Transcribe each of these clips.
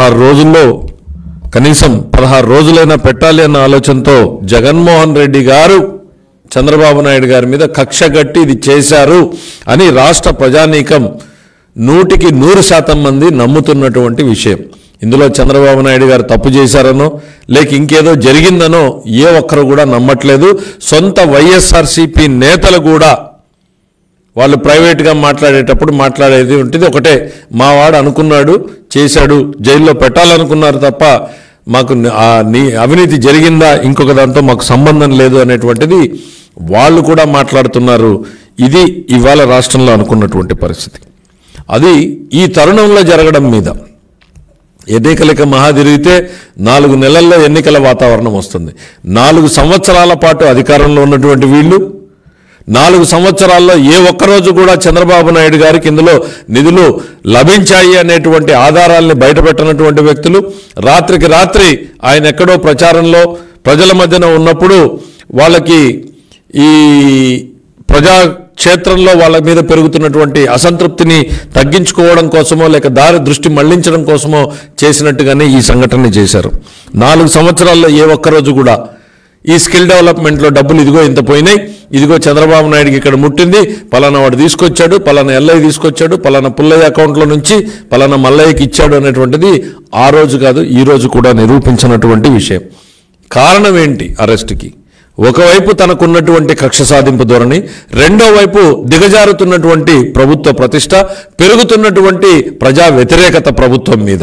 పదహారు రోజుల్లో కనీసం పదహారు రోజులైనా పెట్టాలి అన్న ఆలోచనతో జగన్మోహన్ రెడ్డి గారు చంద్రబాబు నాయుడు గారి మీద కక్ష గట్టి ఇది చేశారు అని రాష్ట్ర ప్రజానీకం నూటికి నూరు శాతం మంది నమ్ముతున్నటువంటి విషయం ఇందులో చంద్రబాబు నాయుడు గారు తప్పు చేశారనో లేక ఇంకేదో జరిగిందనో ఏ ఒక్కరు కూడా నమ్మట్లేదు సొంత వైఎస్ఆర్సీపీ నేతలు కూడా వాళ్ళు ప్రైవేట్గా మాట్లాడేటప్పుడు మాట్లాడేది ఉంటుంది ఒకటే మా వాడు అనుకున్నాడు చేశాడు జైల్లో పెట్టాలనుకున్నారు తప్ప మాకు ని- ఆ నీ అవినీతి జరిగిందా ఇంకొక దాంతో మాకు సంబంధం లేదు అనేటువంటిది వాళ్ళు కూడా మాట్లాడుతున్నారు ఇది ఇవాళ రాష్ట్రంలో అనుకున్నటువంటి పరిస్థితి అది ఈ తరుణంలో జరగడం మీద ఎన్నికలకి మహా తిరిగితే నాలుగు నెలల్లో ఎన్నికల వాతావరణం వస్తుంది నాలుగు సంవత్సరాల పాటు అధికారంలో ఉన్నటువంటి వీళ్ళు నాలుగు సంవత్సరాల్లో ఏ ఒక్కరోజు కూడా చంద్రబాబు నాయుడు గారికి ఇందులో నిధులు లభించాయి అనేటువంటి ఆధారాల్ని బయటపెట్టనటువంటి వ్యక్తులు రాత్రికి రాత్రి ఆయన ఎక్కడో ప్రచారంలో ప్రజల మధ్యన ఉన్నప్పుడు వాళ్ళకి ఈ ప్రజా క్షేత్రంలో వాళ్ళ మీద పెరుగుతున్నటువంటి అసంతృప్తిని తగ్గించుకోవడం కోసమో లేక దారి దృష్టి మళ్లించడం కోసమో చేసినట్టుగానే ఈ సంఘటన చేశారు నాలుగు సంవత్సరాల్లో ఏ ఒక్కరోజు కూడా ఈ స్కిల్ డెవలప్మెంట్లో డబ్బులు ఇదిగో ఇంత పోయినాయి ఇదిగో చంద్రబాబు నాయుడుకి ఇక్కడ ముట్టింది పలానా వాడు తీసుకొచ్చాడు పలానా ఎల్లయ్య తీసుకొచ్చాడు పలానా పుల్లయ్య అకౌంట్లో నుంచి పలానా మల్లయ్యకి ఇచ్చాడు అనేటువంటిది ఆ రోజు కాదు ఈ రోజు కూడా నిరూపించినటువంటి విషయం కారణం ఏంటి అరెస్ట్కి ఒకవైపు తనకున్నటువంటి కక్ష సాధింపు ధోరణి రెండో వైపు దిగజారుతున్నటువంటి ప్రభుత్వ ప్రతిష్ట పెరుగుతున్నటువంటి ప్రజా వ్యతిరేకత ప్రభుత్వం మీద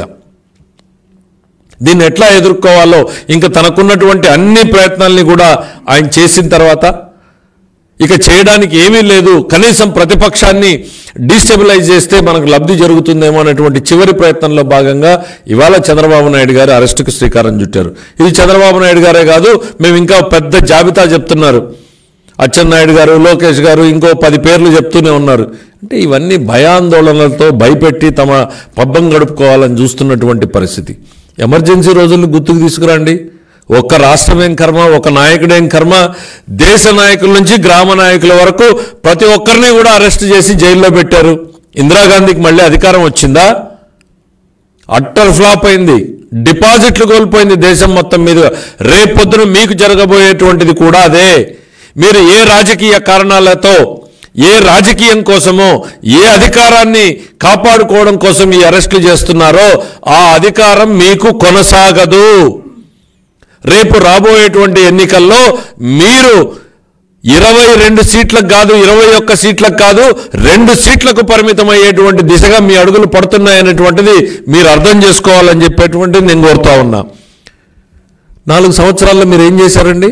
దీన్ని ఎట్లా ఎదుర్కోవాలో ఇంకా తనకున్నటువంటి అన్ని ప్రయత్నాల్ని కూడా ఆయన చేసిన తర్వాత ఇక చేయడానికి ఏమీ లేదు కనీసం ప్రతిపక్షాన్ని డిస్టెబిలైజ్ చేస్తే మనకు లబ్ధి జరుగుతుందేమో అనేటువంటి చివరి ప్రయత్నంలో భాగంగా ఇవాళ చంద్రబాబు నాయుడు గారు అరెస్టుకు శ్రీకారం చుట్టారు ఇది చంద్రబాబు నాయుడు గారే కాదు మేము ఇంకా పెద్ద జాబితా చెప్తున్నారు అచ్చెన్నాయుడు గారు లోకేష్ గారు ఇంకో పది పేర్లు చెప్తూనే ఉన్నారు అంటే ఇవన్నీ భయాందోళనలతో భయపెట్టి తమ పబ్బం గడుపుకోవాలని చూస్తున్నటువంటి పరిస్థితి ఎమర్జెన్సీ రోజుల్ని గుర్తుకు తీసుకురండి ఒక్క రాష్ట్రమేం కర్మ ఒక నాయకుడేం కర్మ దేశ నాయకుల నుంచి గ్రామ నాయకుల వరకు ప్రతి ఒక్కరిని కూడా అరెస్ట్ చేసి జైల్లో పెట్టారు ఇందిరాగాంధీకి మళ్ళీ అధికారం వచ్చిందా అట్టర్ ఫ్లాప్ అయింది డిపాజిట్లు కోల్పోయింది దేశం మొత్తం మీద రేపొద్దున మీకు జరగబోయేటువంటిది కూడా అదే మీరు ఏ రాజకీయ కారణాలతో ఏ రాజకీయం కోసమో ఏ అధికారాన్ని కాపాడుకోవడం కోసం ఈ అరెస్టులు చేస్తున్నారో ఆ అధికారం మీకు కొనసాగదు రేపు రాబోయేటువంటి ఎన్నికల్లో మీరు ఇరవై రెండు సీట్లకు కాదు ఇరవై ఒక్క సీట్లకు కాదు రెండు సీట్లకు పరిమితమయ్యేటువంటి దిశగా మీ అడుగులు పడుతున్నాయనేటువంటిది మీరు అర్థం చేసుకోవాలని చెప్పేటువంటిది నేను కోరుతా ఉన్నా నాలుగు సంవత్సరాల్లో మీరు ఏం చేశారండి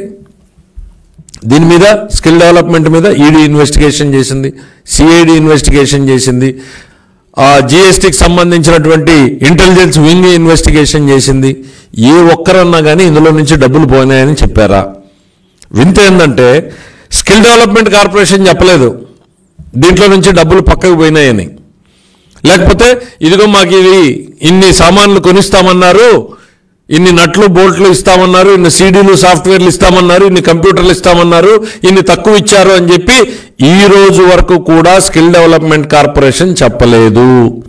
దీని మీద స్కిల్ డెవలప్మెంట్ మీద ఈడీ ఇన్వెస్టిగేషన్ చేసింది సిఐడి ఇన్వెస్టిగేషన్ చేసింది ఆ జిఎస్టికి సంబంధించినటువంటి ఇంటెలిజెన్స్ వింగ్ ఇన్వెస్టిగేషన్ చేసింది ఏ ఒక్కరన్నా కానీ ఇందులో నుంచి డబ్బులు పోయినాయని చెప్పారా వింత ఏంటంటే స్కిల్ డెవలప్మెంట్ కార్పొరేషన్ చెప్పలేదు దీంట్లో నుంచి డబ్బులు పక్కకు పోయినాయని లేకపోతే ఇదిగో మాకు ఇది ఇన్ని సామాన్లు కొనిస్తామన్నారు ఇన్ని నట్లు బోల్ట్లు ఇస్తామన్నారు ఇన్ని సీడీలు సాఫ్ట్వేర్లు ఇస్తామన్నారు ఇన్ని కంప్యూటర్లు ఇస్తామన్నారు ఇన్ని తక్కువ ఇచ్చారు అని చెప్పి ఈ రోజు వరకు కూడా స్కిల్ డెవలప్మెంట్ కార్పొరేషన్ చెప్పలేదు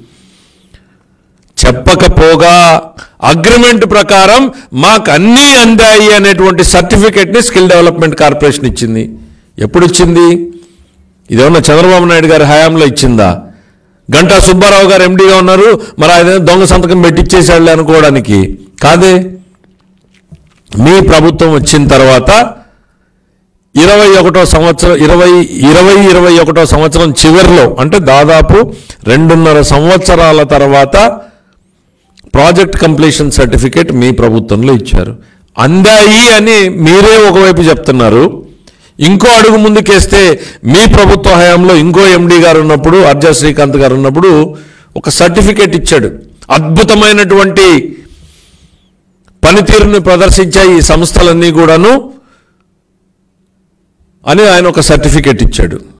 చెప్పకపోగా అగ్రిమెంట్ ప్రకారం మాకు అన్నీ అందాయి అనేటువంటి సర్టిఫికెట్ని స్కిల్ డెవలప్మెంట్ కార్పొరేషన్ ఇచ్చింది ఎప్పుడు ఇచ్చింది ఇదేమన్నా చంద్రబాబు నాయుడు గారి హయాంలో ఇచ్చిందా గంటా సుబ్బారావు గారు ఎండీగా ఉన్నారు మరి ఆయన దొంగ సంతకం పెట్టిచ్చేసాడులే అనుకోవడానికి కాదే మీ ప్రభుత్వం వచ్చిన తర్వాత ఇరవై ఒకటో సంవత్సరం ఇరవై ఇరవై ఇరవై ఒకటో సంవత్సరం చివరిలో అంటే దాదాపు రెండున్నర సంవత్సరాల తర్వాత ప్రాజెక్ట్ కంప్లీషన్ సర్టిఫికేట్ మీ ప్రభుత్వంలో ఇచ్చారు అందాయి అని మీరే ఒకవైపు చెప్తున్నారు ఇంకో అడుగు ముందుకేస్తే మీ ప్రభుత్వ హయాంలో ఇంకో ఎండి గారు ఉన్నప్పుడు అర్జా శ్రీకాంత్ గారు ఉన్నప్పుడు ఒక సర్టిఫికేట్ ఇచ్చాడు అద్భుతమైనటువంటి పనితీరుని ప్రదర్శించాయి ఈ సంస్థలన్నీ కూడాను అని ఆయన ఒక సర్టిఫికేట్ ఇచ్చాడు